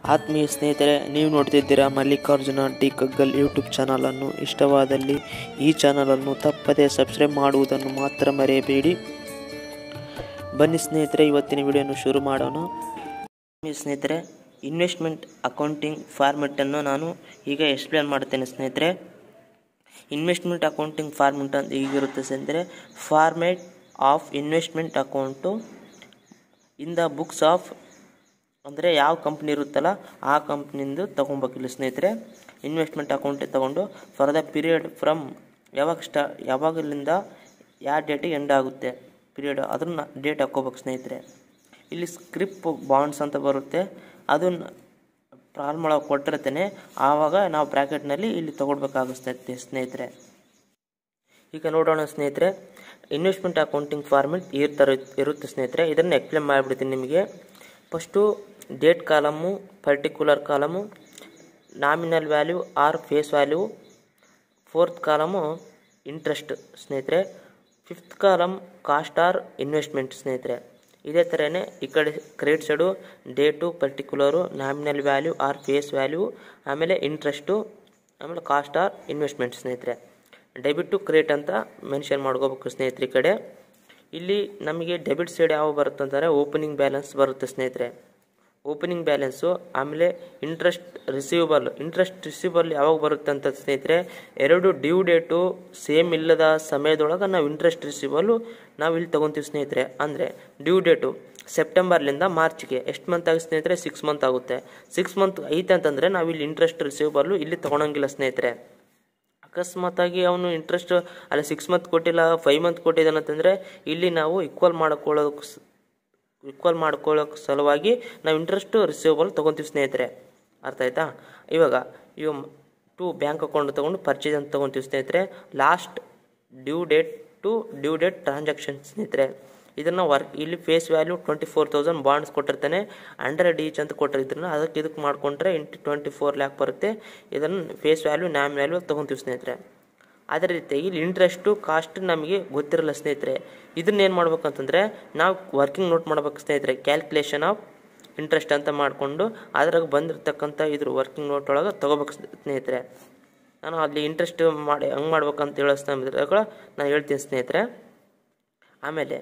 ಆತ್ಮೀಯ ಸ್ನೇಹಿತರೆ ನೀವು ನೋಡ್ತಿದ್ದೀರಾ ಮಲ್ಲಿಕಾರ್ಜುನ ಡಿ ಕಗ್ಗಲ್ ಯೂಟ್ಯೂಬ್ ಚಾನಲನ್ನು ಇಷ್ಟವಾದಲ್ಲಿ ಈ ಚಾನಲನ್ನು ತಪ್ಪದೇ ಸಬ್ಸ್ಕ್ರೈಬ್ ಮಾಡುವುದನ್ನು ಮಾತ್ರ ಮರೆಯಬೇಡಿ ಬನ್ನಿ ಸ್ನೇಹಿತರೆ ಇವತ್ತಿನ ವಿಡಿಯೋನು ಶುರು ಮಾಡೋಣ ಆತ್ಮೀಯ ಸ್ನೇಹಿತರೆ ಇನ್ವೆಸ್ಟ್ಮೆಂಟ್ ಅಕೌಂಟಿಂಗ್ ಫಾರ್ಮೆಟನ್ನು ನಾನು ಈಗ ಎಕ್ಸ್ಪ್ಲೇನ್ ಮಾಡ್ತೇನೆ ಸ್ನೇಹಿತರೆ ಇನ್ವೆಸ್ಟ್ಮೆಂಟ್ ಅಕೌಂಟಿಂಗ್ ಫಾರ್ಮೆಟ್ ಅಂತ ಹೀಗಿರುತ್ತೆ ಸ್ನೇಹಿತರೆ format of investment account in the books of ಅಂದರೆ ಯಾವ ಕಂಪ್ನಿ ಇರುತ್ತಲ್ಲ ಆ ಕಂಪ್ನಿಂದು ತೊಗೊಬೇಕಿಲ್ಲ ಸ್ನೇಹಿತರೆ ಇನ್ವೆಸ್ಟ್ಮೆಂಟ್ ಅಕೌಂಟಿಗೆ ತೊಗೊಂಡು ಫಾರ್ ದ ಪೀರಿಯಡ್ ಫ್ರಮ್ ಯಾವಾಗ ಸ್ಟಾ ಯಾವಾಗಲಿಂದ ಯಾವ ಡೇಟಿಗೆ ಎಂಡ್ ಆಗುತ್ತೆ ಪೀರಿಯಡ್ ಅದನ್ನ ಡೇಟ್ ಹಾಕ್ಕೋಬೇಕು ಸ್ನೇಹಿತರೆ ಇಲ್ಲಿ ಸ್ಕ್ರಿಪ್ ಬಾಂಡ್ಸ್ ಅಂತ ಬರುತ್ತೆ ಅದನ್ನು ಪ್ರಾಲ್ ಒಳಗೆ ಕೊಟ್ಟಿರ್ತೇನೆ ಆವಾಗ ನಾವು ಬ್ರ್ಯಾಕೆಟ್ನಲ್ಲಿ ಇಲ್ಲಿ ತೊಗೊಳ್ಬೇಕಾಗುತ್ತೆ ಸ್ನೇಹಿತರೆ ಈಗ ನೋಡೋಣ ಸ್ನೇಹಿತರೆ ಇನ್ವೆಸ್ಟ್ಮೆಂಟ್ ಅಕೌಂಟಿಂಗ್ ಫಾರ್ಮೆಟ್ ಈ ಥರ ಇರುತ್ತೆ ಸ್ನೇಹಿತರೆ ಇದನ್ನು ಎಕ್ಸ್ಪ್ಲೇನ್ ಮಾಡಿಬಿಡ್ತೀನಿ ನಿಮಗೆ first date column particular column nominal value or face value fourth column interest ಸ್ನೇಹಿತರೆ fifth column cost or investment ಸ್ನೇಹಿತರೆ ಇದೇ ಥರನೇ ಈ ಕಡೆ credit side date particular nominal value or face value ಆಮೇಲೆ ಇಂಟ್ರೆಸ್ಟು ಆಮೇಲೆ ಕಾಸ್ಟ್ ಆರ್ ಇನ್ವೆಸ್ಟ್ಮೆಂಟ್ ಸ್ನೇಹಿತರೆ debit to credit ಅಂತ ಮೆನ್ಷನ್ ಮಾಡ್ಕೋಬೇಕು ಸ್ನೇಹಿತರೆ ಈ ಕಡೆ ಇಲ್ಲಿ ನಮಗೆ ಡೆಬಿಟ್ ಸೈಡ್ ಯಾವ ಬರುತ್ತೆ ಅಂತಂದರೆ ಓಪನಿಂಗ್ ಬ್ಯಾಲೆನ್ಸ್ ಬರುತ್ತೆ ಸ್ನೇಹಿತರೆ ಓಪನಿಂಗ್ ಬ್ಯಾಲೆನ್ಸು ಆಮೇಲೆ ಇಂಟ್ರೆಸ್ಟ್ ರಿಸೀವಬಲ್ ಇಂಟ್ರೆಸ್ಟ್ ರಿಸೀವಬಲ್ ಯಾವಾಗ ಬರುತ್ತೆ ಅಂತ ಸ್ನೇಹಿತರೆ ಎರಡು ಡ್ಯೂ ಡೇಟು ಸೇಮ್ ಇಲ್ಲದ ಸಮಯದೊಳಗೆ ನಾವು ಇಂಟ್ರೆಸ್ಟ್ ರಿಸೀವಲು ನಾವು ಇಲ್ಲಿ ತೊಗೊತೀವಿ ಸ್ನೇಹಿತರೆ ಅಂದರೆ ಡ್ಯೂ ಡೇಟು ಸೆಪ್ಟೆಂಬರ್ಲಿಂದ ಮಾರ್ಚ್ಗೆ ಎಷ್ಟು ಮಂತ್ ಆಗುತ್ತೆ ಸ್ನೇಹಿತರೆ ಸಿಕ್ಸ್ ಮಂತ್ ಆಗುತ್ತೆ ಸಿಕ್ಸ್ ಮಂತ್ ಐತೆ ಅಂತಂದರೆ ನಾವು ಇಲ್ಲಿ ಇಂಟ್ರೆಸ್ಟ್ ರಿಸೀವಬಲ್ಲು ಇಲ್ಲಿ ತೊಗೊಳಂಗಿಲ್ಲ ಸ್ನೇಹಿತರೆ ಅಕಸ್ಮಾತಾಗಿ ಅವನು ಇಂಟ್ರೆಸ್ಟ್ ಅಲ್ಲಿ ಸಿಕ್ಸ್ ಮಂತ್ ಕೊಟ್ಟಿಲ್ಲ ಫೈವ್ ಮಂತ್ ಕೊಟ್ಟಿದ್ದಾನೆ ಅಂತಂದರೆ ಇಲ್ಲಿ ನಾವು ಈಕ್ವಲ್ ಮಾಡ್ಕೊಳ್ಳೋಕೆ ಈಕ್ವಲ್ ಮಾಡ್ಕೊಳ್ಳೋಕೆ ಸಲುವಾಗಿ ನಾವು ಇಂಟ್ರೆಸ್ಟ್ ರಿಸೀವಬಲ್ ತೊಗೊತೀವಿ ಸ್ನೇಹಿತರೆ ಅರ್ಥ ಆಯ್ತಾ ಇವಾಗ ಇವ ಟು ಬ್ಯಾಂಕ್ ಅಕೌಂಟ್ ತೊಗೊಂಡು ಪರ್ಚೇಸ್ ಅಂತ ತೊಗೊತೀವಿ ಸ್ನೇಹಿತರೆ last due date to due date transaction ಸ್ನೇಹಿತರೆ ಇದನ್ನು ವರ್ಕ್ ಇಲ್ಲಿ face value twenty four thousand bonds ಕೊಟ್ಟಿರ್ತಾನೆ ಹಂಡ್ರೆಡ್ ಈಚ್ ಅಂತ ಕೊಟ್ಟಿರ್ತಾನೆ ಅದಕ್ಕೆ ಇದಕ್ಕೆ ಮಾಡ್ಕೊಂಡ್ರೆ ಇಂಟು ಟ್ವೆಂಟಿ ಫೋರ್ ಲ್ಯಾಕ್ ಬರುತ್ತೆ ಇದನ್ನು ಫೇಸ್ ವ್ಯಾಲ್ಯೂ ನ್ಯಾಮ್ ವ್ಯಾಲ್ಯೂ ತೊಗೊತೀವಿ ಸ್ನೇಹಿತರೆ ಅದೇ ರೀತಿ ಇಲ್ಲಿ ಇಂಟ್ರೆಸ್ಟು ಕಾಸ್ಟ್ ನಮಗೆ ಗೊತ್ತಿರಲ್ಲ ಸ್ನೇಹಿತರೆ ಇದನ್ನ ಏನು ಮಾಡ್ಬೇಕಂತಂದರೆ ನಾವು ವರ್ಕಿಂಗ್ ನೋಟ್ ಮಾಡ್ಬೇಕು ಸ್ನೇಹಿತರೆ ಕ್ಯಾಲ್ಕುಲೇಷನ್ ಆಫ್ ಇಂಟ್ರೆಸ್ಟ್ ಅಂತ ಮಾಡಿಕೊಂಡು ಅದ್ರಾಗ ಬಂದಿರತಕ್ಕಂಥ ಇದ್ರ ವರ್ಕಿಂಗ್ ನೋಟ್ ಒಳಗೆ ತೊಗೋಬೇಕು ಸ್ನೇಹಿತರೆ ನಾನು ಅಲ್ಲಿ ಇಂಟ್ರೆಸ್ಟ್ ಮಾಡಿ ಹಂಗೆ ಮಾಡ್ಬೇಕಂತ ಹೇಳೋ ಸ್ನೇಹಿತರೆ ನಾನು ಹೇಳ್ತೀನಿ ಸ್ನೇಹಿತರೆ ಆಮೇಲೆ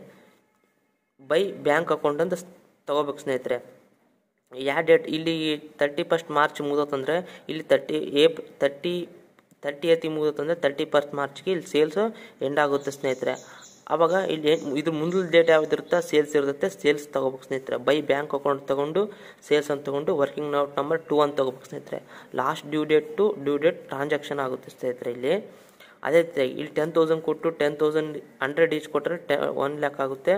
ಬೈ ಬ್ಯಾಂಕ್ ಅಕೌಂಟ್ ಅಂತ ತೊಗೋಬೇಕು ಸ್ನೇಹಿತರೆ ಯಾವ ಡೇಟ್ ಇಲ್ಲಿ ತರ್ಟಿ ಫಸ್ಟ್ ಮಾರ್ಚ್ ಮುಗಿದೋತಂದರೆ ಇಲ್ಲಿ ತರ್ಟಿ ಏಪ್ ತರ್ಟಿ ತರ್ಟಿ ಏತಿ ಮುಗಿದೋತಂದರೆ ತರ್ಟಿ ಫಸ್ಟ್ ಮಾರ್ಚ್ಗೆ ಇಲ್ಲಿ ಸೇಲ್ಸು ಎಂಡ್ ಆಗುತ್ತೆ ಸ್ನೇಹಿತರೆ ಆವಾಗ ಇಲ್ಲಿ ಇದ್ರ ಮುಂದಿನ ಡೇಟ್ ಯಾವ್ದು ಇರುತ್ತೆ ಸೇಲ್ಸ್ ಇರುತ್ತೆ ಸೇಲ್ಸ್ ತೊಗೋಬೇಕು ಸ್ನೇಹಿತರೆ ಬೈ ಬ್ಯಾಂಕ್ ಅಕೌಂಟ್ ತೊಗೊಂಡು ಸೇಲ್ಸ್ ಅಂತ ತೊಗೊಂಡು ವರ್ಕಿಂಗ್ ನೋಟ್ ನಂಬರ್ ಟೂ ಅಂತ ತೊಗೋಬೇಕು ಸ್ನೇಹಿತರೆ last due date to due date transaction ಆಗುತ್ತೆ ಸ್ನೇಹಿತರೆ ಇಲ್ಲಿ ಅದೇ ರೀತಿ ಇಲ್ಲಿ ಟೆನ್ ತೌಸಂಡ್ ಕೊಟ್ಟು ಟೆನ್ ತೌಸಂಡ್ ಹಂಡ್ರೆಡ್ ಈಚ್ ಕೊಟ್ಟರೆ ಟೆ ಒನ್ ಲ್ಯಾಕ್ ಆಗುತ್ತೆ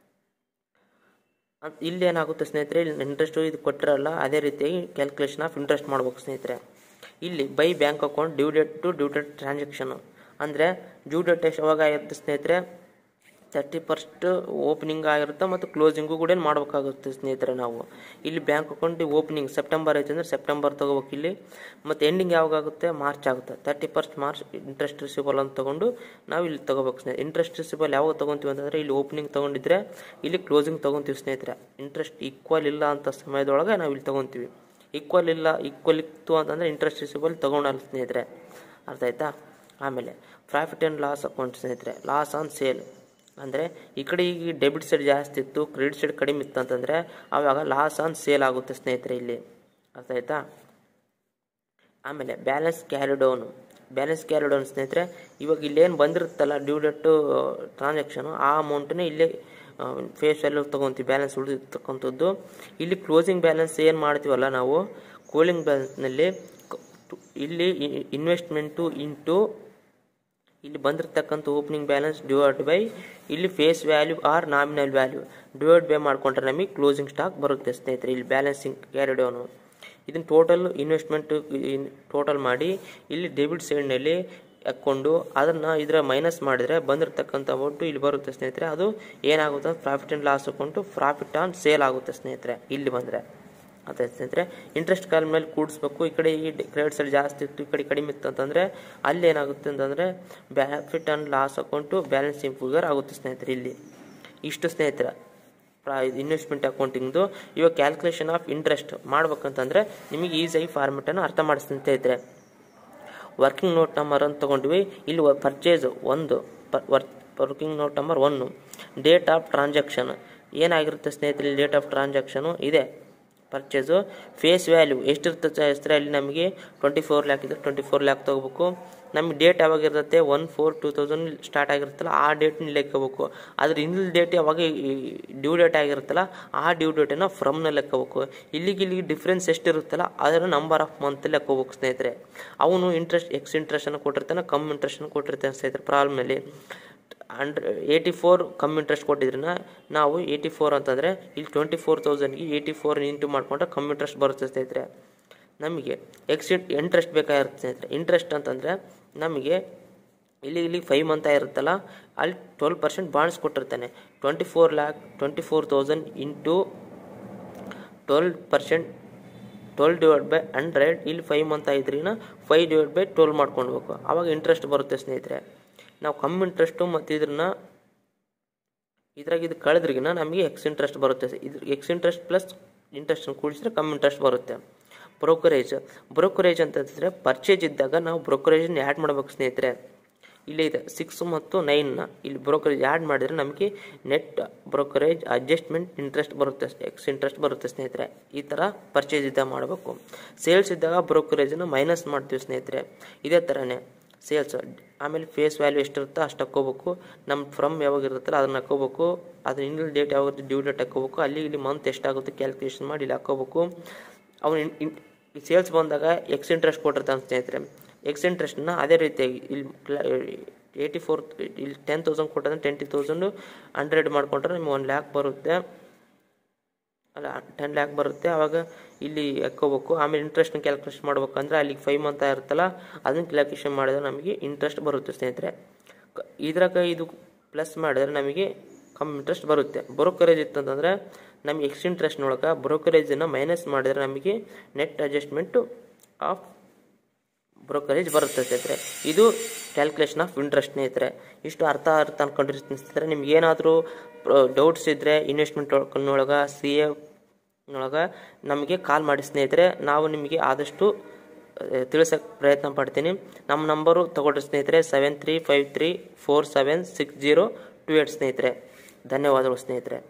ಇಲ್ಲಿ ಏನಾಗುತ್ತೆ ಸ್ನೇಹಿತರೆ ಇಲ್ಲಿ ಇಂಟ್ರೆಸ್ಟು ಇದು ಕೊಟ್ಟಿರಲ್ಲ ಅದೇ ರೀತಿಯಾಗಿ ಕ್ಯಾಲ್ಕುಲೇಷನ್ ಆಫ್ ಇಂಟ್ರೆಸ್ಟ್ ಮಾಡ್ಬೇಕು ಸ್ನೇಹಿತರೆ ಇಲ್ಲಿ by bank account due date to due date transaction ಅಂದರೆ ಡ್ಯೂ ಡೇಟ್ ಎಷ್ಟು ಯಾವಾಗ ಆಗಿರುತ್ತೆ ಸ್ನೇಹಿತರೆ ತರ್ಟಿ ಫಸ್ಟ್ ಓಪನಿಂಗ್ ಆಗಿರುತ್ತೆ ಮತ್ತು ಕ್ಲೋಸಿಂಗು ಕೂಡ ಮಾಡಬೇಕಾಗುತ್ತೆ ಸ್ನೇಹಿತರೆ ನಾವು ಇಲ್ಲಿ ಬ್ಯಾಂಕ್ ಅಕೌಂಟ್ ಓಪನಿಂಗ್ ಸೆಪ್ಟೆಂಬರ್ ಐತೆ ಅಂದರೆ ಸೆಪ್ಟೆಂಬರ್ ತೊಗೋಬೇಕು ಇಲ್ಲಿ ಮತ್ತು ಎಂಡಿಂಗ್ ಯಾವಾಗ ಆಗುತ್ತೆ ಮಾರ್ಚ್ ಆಗುತ್ತೆ thirty first March interest receivable ಅಂತ ತೊಗೊಂಡು ನಾವು ಇಲ್ಲಿ ತೊಗೋಬೇಕು ಸ್ನೇಹಿತರೆ ಇಂಟ್ರೆಸ್ಟ್ ರಿಸಿಬಲ್ ಯಾವಾಗ ತೊಗೊತೀವಿ ಅಂತಂದರೆ ಇಲ್ಲಿ ಓಪನಿಂಗ್ ತೊಗೊಂಡಿದ್ರೆ ಇಲ್ಲಿ ಕ್ಲೋಸಿಂಗ್ ತೊಗೊತೀವಿ ಸ್ನೇಹಿತರೆ ಇಂಟ್ರೆಸ್ಟ್ ಈಕ್ವಲ್ ಇಲ್ಲ ಅಂತ ಸಮಯದೊಳಗೆ ನಾವು ಇಲ್ಲಿ ತೊಗೊತೀವಿ ಈಕ್ವಲ್ ಇಲ್ಲ ಈಕ್ವಲ್ ಇತ್ತು ಅಂತಂದರೆ ಇಂಟ್ರೆಸ್ಟ್ ರಿಸಿಬಲ್ ತೊಗೊಳಲ್ಲ ಸ್ನೇಹಿತರೆ ಅರ್ಥ ಆಯ್ತಾ ಆಮೇಲೆ ಪ್ರಾಫಿಟ್ ಆ್ಯಂಡ್ ಲಾಸ್ ಅಕೌಂಟ್ ಸ್ನೇಹಿತರೆ ಲಾಸ್ ಆನ್ ಸೇಲ್ ಅಂದರೆ ಈ ಕಡೆ ಈಗ ಡೆಬಿಟ್ ಸೈಡ್ ಜಾಸ್ತಿ ಇತ್ತು ಕ್ರೆಡಿಟ್ ಸೈಡ್ ಕಡಿಮೆ ಇತ್ತು ಅಂತಂದರೆ ಆವಾಗ ಲಾಸ್ ಆನ್ ಸೇಲ್ ಆಗುತ್ತೆ ಸ್ನೇಹಿತರೆ ಇಲ್ಲಿ ಅರ್ಥ ಆಯ್ತಾ ಆಮೇಲೆ balance carry down balance carry down ಸ್ನೇಹಿತರೆ ಇವಾಗ ಇಲ್ಲೇನು ಬಂದಿರುತ್ತಲ್ಲ ಡ್ಯೂ ಡೇಟು ಟ್ರಾನ್ಸಾಕ್ಷನು ಆ ಅಮೌಂಟನ್ನೇ ಇಲ್ಲೇ ಫೇಸ್ ವ್ಯಾಲ್ಯೂ ತೊಗೊತೀವಿ ಬ್ಯಾಲೆನ್ಸ್ ಉಳಿದಿರ್ತಕ್ಕಂಥದ್ದು ಇಲ್ಲಿ ಕ್ಲೋಸಿಂಗ್ ಬ್ಯಾಲೆನ್ಸ್ ಏನು ಮಾಡ್ತೀವಲ್ಲ ನಾವು ಕೂಲಿಂಗ್ ಬ್ಯಾಲೆನ್ಸ್ನಲ್ಲಿ ಇಲ್ಲಿ ಇನ್ವೆಸ್ಟ್ಮೆಂಟು ಇಂಟು ಇಲ್ಲಿ ಬಂದಿರತಕ್ಕಂಥ ಓಪನಿಂಗ್ ಬ್ಯಾಲೆನ್ಸ್ ಡಿವೈಡ್ ಬೈ ಇಲ್ಲಿ face value or nominal value divide by ಮಾಡಿಕೊಂಡ್ರೆ ನಮಗೆ ಕ್ಲೋಸಿಂಗ್ ಸ್ಟಾಕ್ ಬರುತ್ತೆ ಸ್ನೇಹಿತರೆ ಇಲ್ಲಿ ಬ್ಯಾಲೆನ್ಸಿಂಗ್ ಕ್ಯಾರಿ ಡೌನು ಇದನ್ನು ಟೋಟಲ್ ಇನ್ವೆಸ್ಟ್ಮೆಂಟ್ ಟೋಟಲ್ ಮಾಡಿ ಇಲ್ಲಿ ಡೆಬಿಟ್ ಸೈಡ್ನಲ್ಲಿ ಹಾಕ್ಕೊಂಡು ಅದನ್ನು ಇದರ ಮೈನಸ್ ಮಾಡಿದರೆ ಬಂದಿರತಕ್ಕಂಥ ಅಮೌಂಟು ಇಲ್ಲಿ ಬರುತ್ತೆ ಸ್ನೇಹಿತರೆ ಅದು ಏನಾಗುತ್ತೆ ಪ್ರಾಫಿಟ್ ಆ್ಯಂಡ್ ಲಾಸ್ ಹಾಕ್ಕೊಂಡು ಪ್ರಾಫಿಟ್ ಆನ್ ಸೇಲ್ ಆಗುತ್ತೆ ಸ್ನೇಹಿತರೆ ಇಲ್ಲಿ ಬಂದರೆ ಅದೇ ಸ್ನೇಹಿತರೆ ಇಂಟ್ರೆಸ್ಟ್ ಕಾಲ ಮೇಲೆ ಕೂಡಿಸ್ಬೇಕು ಈ ಕಡೆ ಈ ಕ್ರೆಡಿಟ್ ಸೈಡ್ ಜಾಸ್ತಿ ಇತ್ತು ಈ ಕಡೆ ಕಡಿಮೆ ಇತ್ತು ಅಂತಂದರೆ ಅಲ್ಲಿ ಏನಾಗುತ್ತೆ ಅಂತಂದರೆ profit and loss account balancing figure ಆಗುತ್ತೆ ಸ್ನೇಹಿತರೆ ಇಲ್ಲಿ ಇಷ್ಟು ಸ್ನೇಹಿತರೆ ಇನ್ವೆಸ್ಟ್ಮೆಂಟ್ ಅಕೌಂಟಿಂಗ್ದು ಇವಾಗ ಕ್ಯಾಲ್ಕುಲೇಷನ್ ಆಫ್ ಇಂಟ್ರೆಸ್ಟ್ ಮಾಡ್ಬೇಕಂತಂದ್ರೆ ನಿಮಗೆ ಈಸಿಯಾಗಿ ಫಾರ್ಮೆಟನ್ನು ಅರ್ಥ ಮಾಡಿಸ್ತಂತ ಇದ್ರೆ ವರ್ಕಿಂಗ್ ನೋಟ್ ನಂಬರ್ ಅಂತ ತೊಗೊಂಡ್ವಿ ಇಲ್ಲಿ ಪರ್ಚೇಸ್ ಒಂದು working note number one date of transaction ಏನಾಗಿರುತ್ತೆ ಸ್ನೇಹಿತರೆ ಡೇಟ್ ಆಫ್ ಟ್ರಾನ್ಸಾಕ್ಷನು ಇದೆ ಪರ್ಚೇಸು ಫೇಸ್ ವ್ಯಾಲ್ಯೂ ಎಷ್ಟಿರ್ತದೆ ಹೆಸರು ಅಲ್ಲಿ ನಮಗೆ ಟ್ವೆಂಟಿ ಫೋರ್ ಲ್ಯಾಕ್ ಇದ್ರೆ ಟ್ವೆಂಟಿ ಫೋರ್ ಲ್ಯಾಕ್ ತೊಗೋಬೇಕು ನಮಗೆ ಡೇಟ್ ಯಾವಾಗ ಇರುತ್ತೆ one four two thousand start ಆಗಿರುತ್ತಲ್ಲ ಆ ಡೇಟ್ನ ಲೆಕ್ಕಬೇಕು ಅದ್ರ ಹಿಂದಿನ ಡೇಟ್ ಯಾವಾಗ ಡ್ಯೂ ಡೇಟ್ ಆಗಿರುತ್ತಲ್ಲ ಆ ಡ್ಯೂ ಡೇಟನ್ನು ಫ್ರಮ್ನ ಲೆಕ್ಕಬೇಕು ಇಲ್ಲಿಗೆ ಇಲ್ಲಿಗೆ ಡಿಫ್ರೆನ್ಸ್ ಎಷ್ಟಿರುತ್ತಲ್ಲ ಅದರ ನಂಬರ್ ಆಫ್ ಮಂತ್ ಲೆಕ್ಕಬೇಕು ಸ್ನೇಹಿತರೆ ಅವನು ಇಂಟ್ರೆಸ್ಟ್ ಎಕ್ಸ್ ಇಂಟ್ರೆಸ್ಟನ್ನು ಕೊಟ್ಟಿರ್ತಾನೆ ಕಮ್ ಇಂಟ್ರೆಸ್ಟನ್ನು ಕೊಟ್ಟಿರ್ತಾನೆ ಸ್ನೇಹಿತರೆ ಪ್ರಾಬ್ಲಮ್ನಲ್ಲಿ ಅಂಡ್ರ್ ಏಯ್ಟಿ ಫೋರ್ ಕಮ್ಮಿ ಇಂಟ್ರೆಸ್ಟ್ ಕೊಟ್ಟಿದ್ರನ್ನ ನಾವು ಏಯ್ಟಿ ಫೋರ್ ಅಂತಂದರೆ ಇಲ್ಲಿ ಟ್ವೆಂಟಿ ಫೋರ್ ತೌಸಂಡ್ಗೆ ಏಯ್ಟಿ ಫೋರ್ ಇಂಟು ಮಾಡಿಕೊಂಡ್ರೆ ಕಮ್ಮಿ ಇಂಟ್ರೆಸ್ಟ್ ಬರುತ್ತೆ ಸ್ನೇಹಿತರೆ ನಮಗೆ ಎಕ್ಸ್ ಇಂಟ್ರೆಸ್ಟ್ ಬೇಕಾಗಿರುತ್ತೆ ಸ್ನೇಹಿತರೆ ಇಂಟ್ರೆಸ್ಟ್ ಅಂತಂದರೆ ನಮಗೆ ಇಲ್ಲಿ ಇಲ್ಲಿ ಫೈವ್ ಮಂತ್ ಆಗಿರುತ್ತಲ್ಲ ಅಲ್ಲಿ ಟ್ವೆಲ್ ಪರ್ಸೆಂಟ್ ಬಾಂಡ್ಸ್ ಕೊಟ್ಟಿರ್ತಾನೆ twenty four lakh twenty four thousand into twelve percent twelve divide by hundred ಇಲ್ಲಿ ಫೈವ್ ಮಂತ್ ಆಗಿದ್ರಿನ ಫೈವ್ ಡಿವೈಡ್ ಬೈ ಟ್ವೆಲ್ ಮಾಡ್ಕೊಳ್ಬೇಕು ಆವಾಗ ಇಂಟ್ರೆಸ್ಟ್ ಬರುತ್ತೆ ಸ್ನೇಹಿತರೆ ನಾವು ಕಮ್ಮಿ ಇಂಟ್ರೆಸ್ಟು ಮತ್ತು ಇದನ್ನ ಇದ್ರಾಗ ಇದು ಕಳೆದ್ರಿಗಿನ ನಮಗೆ ಎಕ್ಸ್ ಇಂಟ್ರೆಸ್ಟ್ ಬರುತ್ತೆ ಇದು ಎಕ್ಸ್ ಇಂಟ್ರೆಸ್ಟ್ ಪ್ಲಸ್ ಇಂಟ್ರೆಸ್ಟ್ ಕೂಡಿಸಿದ್ರೆ ಕಮ್ಮಿ ಇಂಟ್ರೆಸ್ಟ್ ಬರುತ್ತೆ ಬ್ರೋಕರೇಜ್ ಬ್ರೋಕರೇಜ್ ಅಂತಂದರೆ ಪರ್ಚೇಜ್ ಇದ್ದಾಗ ನಾವು ಬ್ರೋಕರೇಜನ್ನ ಆ್ಯಡ್ ಮಾಡ್ಬೇಕು ಸ್ನೇಹಿತರೆ ಇಲ್ಲೇ ಇದೆ ಸಿಕ್ಸ್ ಮತ್ತು ನೈನ್ನ ಇಲ್ಲಿ ಬ್ರೋಕರೇಜ್ ಆ್ಯಡ್ ಮಾಡಿದ್ರೆ ನಮಗೆ ನೆಟ್ ಬ್ರೋಕರೇಜ್ ಅಡ್ಜಸ್ಟ್ಮೆಂಟ್ ಇಂಟ್ರೆಸ್ಟ್ ಬರುತ್ತೆ ಎಕ್ಸ್ ಇಂಟ್ರೆಸ್ಟ್ ಬರುತ್ತೆ ಸ್ನೇಹಿತರೆ ಈ ಥರ ಪರ್ಚೇಸ್ ಇದ್ದಾಗ ಮಾಡಬೇಕು ಸೇಲ್ಸ್ ಇದ್ದಾಗ ಬ್ರೋಕರೇಜನ್ನು ಮೈನಸ್ ಮಾಡ್ತೀವಿ ಸ್ನೇಹಿತರೆ ಇದೇ ಥರನೇ ಸೇಲ್ಸ್ ಆಮೇಲೆ ಫೇಸ್ ವ್ಯಾಲ್ಯೂ ಎಷ್ಟಿರುತ್ತೋ ಅಷ್ಟು ಹಾಕ್ಕೋಬೇಕು ನಮ್ಮ ಫ್ರಮ್ ಯಾವಾಗ ಇರುತ್ತಲ್ಲ ಅದನ್ನ ಹಾಕ್ಕೋಬೇಕು ಅದ್ರ ಇನ್ನಿಲ್ ಡೇಟ್ ಯಾವಾಗ ಡ್ಯೂ ಡೇಟ್ ಹಾಕ್ಕೋಬೇಕು ಅಲ್ಲಿ ಇಲ್ಲಿ ಮಂತ್ ಎಷ್ಟಾಗುತ್ತೆ ಕ್ಯಾಲ್ಕುಲೇಷನ್ ಮಾಡಿ ಇಲ್ಲಿ ಹಾಕ್ಕೋಬೇಕು ಅವನು ಸೇಲ್ಸ್ ಬಂದಾಗ ಎಕ್ಸ್ ಇಂಟ್ರೆಸ್ಟ್ ಕೊಟ್ಟಿರ್ತಾನೆ ಸ್ನೇಹಿತರೆ ಎಕ್ಸ್ ಇಂಟ್ರೆಸ್ಟ್ನ ಅದೇ ರೀತಿಯಾಗಿ ಇಲ್ಲಿ ಏಯ್ಟಿ ಫೋರ್ ಇಲ್ಲಿ ಟೆನ್ ತೌಸಂಡ್ ಕೊಟ್ಟಂದ್ರೆ ಟ್ವೆಂಟಿ ತೌಸಂಡು ಹಂಡ್ರೆಡ್ ಮಾಡಿಕೊಂಡ್ರೆ ನಿಮ್ಗೆ ಒನ್ ಲ್ಯಾಕ್ ಬರುತ್ತೆ ಅಲ್ಲ ಟೆನ್ ಲ್ಯಾಕ್ ಬರುತ್ತೆ ಆವಾಗ ಇಲ್ಲಿ ಹಾಕ್ಕೋಬೇಕು ಆಮೇಲೆ ಇಂಟ್ರೆಸ್ಟ್ನ ಕ್ಯಾಲ್ಕುಲೇಷನ್ ಮಾಡ್ಬೇಕಂದ್ರೆ ಅಲ್ಲಿಗೆ ಫೈವ್ ಮಂತ್ ಇರುತ್ತಲ್ಲ ಅದನ್ನ ಕ್ಯಾಲ್ಕುಲೇಷನ್ ಮಾಡಿದ್ರೆ ನಮಗೆ ಇಂಟ್ರೆಸ್ಟ್ ಬರುತ್ತೆ ಸ್ನೇಹಿತರೆ ಇದ್ರಾಗ ಇದು ಪ್ಲಸ್ ಮಾಡಿದ್ರೆ ನಮಗೆ ಕಮ್ಮಿ ಇಂಟ್ರೆಸ್ಟ್ ಬರುತ್ತೆ ಬ್ರೋಕರೇಜ್ ಇತ್ತಂತಂದರೆ ನಮಗೆ ಎಕ್ಸ್ ಇಂಟ್ರೆಸ್ಟ್ನೊಳಗೆ ಬ್ರೋಕರೇಜನ್ನು ಮೈನಸ್ ಮಾಡಿದ್ರೆ ನಮಗೆ ನೆಟ್ ಅಡ್ಜಸ್ಟ್ಮೆಂಟು ಆಫ್ ಬ್ರೋಕರೇಜ್ ಬರುತ್ತೆ ಸ್ನೇಹಿತರೆ ಇದು ಕ್ಯಾಲ್ಕುಲೇಷನ್ ಆಫ್ ಇಂಟ್ರೆಸ್ಟ್ ಸ್ನೇಹಿತರೆ ಇಷ್ಟು ಅರ್ಥ ಅರ್ಥ ಅನ್ಕೊಂಡಿರ್ತೀನಿ ಸ್ನೇಹಿತರೆ ನಿಮ್ಗೆ ಏನಾದರೂ ಡೌಟ್ಸ್ ಇದ್ದರೆ ಇನ್ವೆಸ್ಟ್ಮೆಂಟ್ ಒಳಗೆ ಸಿ ಎನೊಳಗೆ ನಮಗೆ ಕಾಲ್ ಮಾಡಿ ಸ್ನೇಹಿತರೆ ನಾವು ನಿಮಗೆ ಆದಷ್ಟು ತಿಳಿಸೋಕ್ಕೆ ಪ್ರಯತ್ನ ಪಡ್ತೀನಿ ನಮ್ಮ ನಂಬರು ತಗೊಳ್ರಿ ಸ್ನೇಹಿತರೆ seven three five three four seven six zero two eight ಸ್ನೇಹಿತರೆ ಧನ್ಯವಾದಗಳು ಸ್ನೇಹಿತರೆ